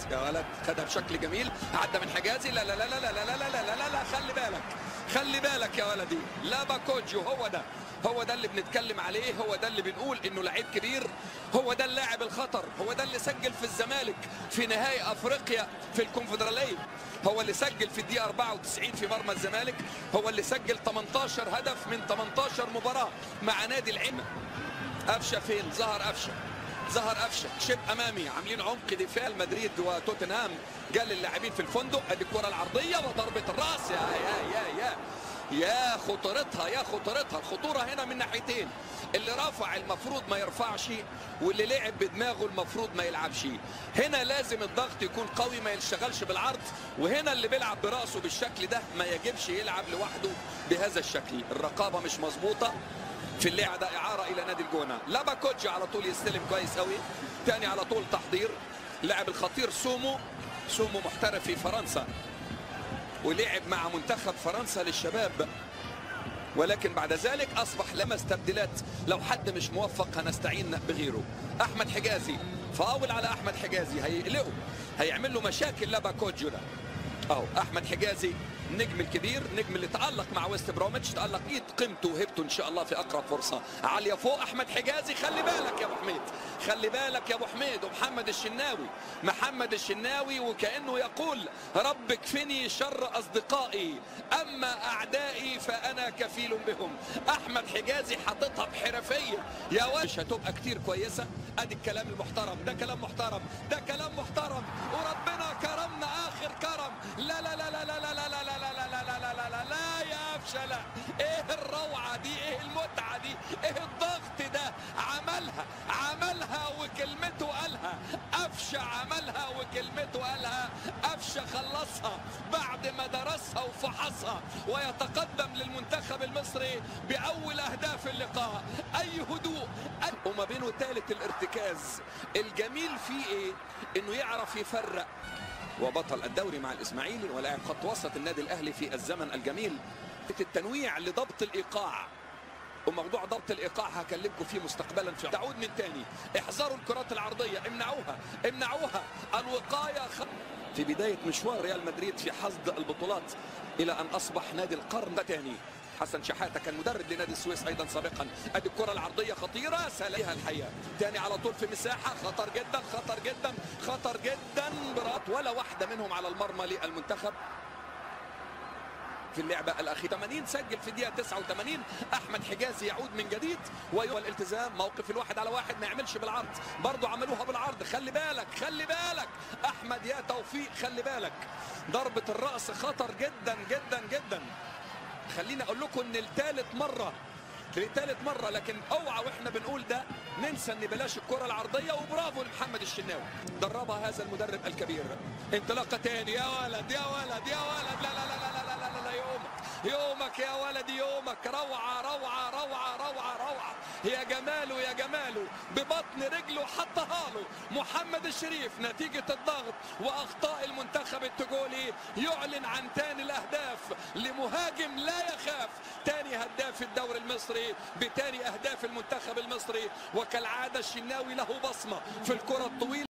يا ولد خدها بشكل جميل عدى من حجازي لا لا لا لا لا لا لا لا لا لا لا خلي بالك خلي بالك يا ولدي لا باكوجو هو ده هو ده اللي بنتكلم عليه هو ده اللي بنقول انه لعيب كبير هو ده اللاعب الخطر هو ده اللي سجل في الزمالك في نهائي افريقيا في الكونفدراليه هو اللي سجل في الدقيقه 94 في مرمى الزمالك هو اللي سجل 18 هدف من 18 مباراه مع نادي العين قفشه فين ظهر قفشه ظهر قفشه شب امامي عاملين عمق دفاع مدريد وتوتنهام جال اللاعبين في الفندق ادي الكره العرضيه وضربه الراس يا يا يا يا يا خطورتها يا خطورتها الخطوره هنا من ناحيتين اللي رفع المفروض ما يرفعش واللي لعب بدماغه المفروض ما يلعبش هنا لازم الضغط يكون قوي ما يشتغلش بالعرض وهنا اللي بيلعب براسه بالشكل ده ما يجبش يلعب لوحده بهذا الشكل الرقابه مش مظبوطه في اللعب ده اعاره الى نادي الجونه لابا كوتش على طول يستلم كويس قوي تاني على طول تحضير لاعب الخطير سومو سومو محترف في فرنسا ولعب مع منتخب فرنسا للشباب ولكن بعد ذلك اصبح لمس تبديلات لو حد مش موفق هنستعين بغيره احمد حجازي فاول على احمد حجازي هيقلقه هيعمل له مشاكل لابا كوجو ده اهو احمد حجازي النجم الكبير نجم اللي تألق مع ويست بروميتش تألق ايد قيمته وهبته ان شاء الله في اقرب فرصه عاليه فوق احمد حجازي خلي بالك يا ابو حميد خلي بالك يا ابو حميد ومحمد الشناوي محمد الشناوي وكانه يقول رب اكفني شر اصدقائي اما اعدائي فانا كفيل بهم احمد حجازي حاططها بحرفيه يا ولد مش هتبقى كتير كويسه ادي الكلام المحترم ده كلام محترم ده كلام محترم وربنا كرمنا اخر كرم لا لا لا لا لا لا لا لا لا لا لا لا لا لا لا لا يا قفشه لا ايه الروعه دي ايه المتعه دي ايه الضغط ده عملها عملها وكلمته قالها قفشه عملها وكلمته قالها قفشه خلصها بعد ما درسها وفحصها ويتقدم للمنتخب المصري باول اهداف اللقاء اي هدوء وما بينه ثالث الارتكاز الجميل فيه ايه انه يعرف يفرق وبطل الدوري مع الاسماعيلي ولاعب خط وسط النادي الاهلي في الزمن الجميل التنويع لضبط الايقاع وموضوع ضبط الايقاع هكلمكم فيه مستقبلا في تعود من تاني احذروا الكرات العرضيه امنعوها امنعوها الوقايه خ... في بدايه مشوار ريال مدريد في حصد البطولات الى ان اصبح نادي القرن ده تاني حسن شحاته كان مدرب لنادي السويس ايضا سابقا ادي الكره العرضيه خطيره سالها الحقيقه تاني على طول في مساحه خطر جدا خطر جدا خطر جدا برات ولا واحده منهم على المرمى للمنتخب في اللعبة الأخيرة 80 سجل في الدقيقة 89 أحمد حجازي يعود من جديد والالتزام موقف الواحد على واحد ما يعملش بالعرض برضه عملوها بالعرض خلي بالك خلي بالك أحمد يا توفيق خلي بالك ضربة الرأس خطر جدا جدا جدا خليني أقول لكم إن الثالث مرة لثالث مرة لكن اوعى واحنا بنقول ده ننسى ان بلاش الكرة العرضية وبرافو لمحمد الشناوي دربها هذا المدرب الكبير انطلاقة تاني يا ولد يا ولد يا ولد لا لا لا لا لا لا, لا, لا يومك يومك يا ولد يومك روعة روعة روعة روعة روعة يا جماله يا جماله ببطن رجله حطها له محمد الشريف نتيجة الضغط واخطاء المنتخب التجولي يعلن عن تاني الاهداف لمهاجم لا يخاف تاني هداف الدوري المصري بتاني اهداف المنتخب المصري وكالعادة الشناوي له بصمة في الكرة الطويلة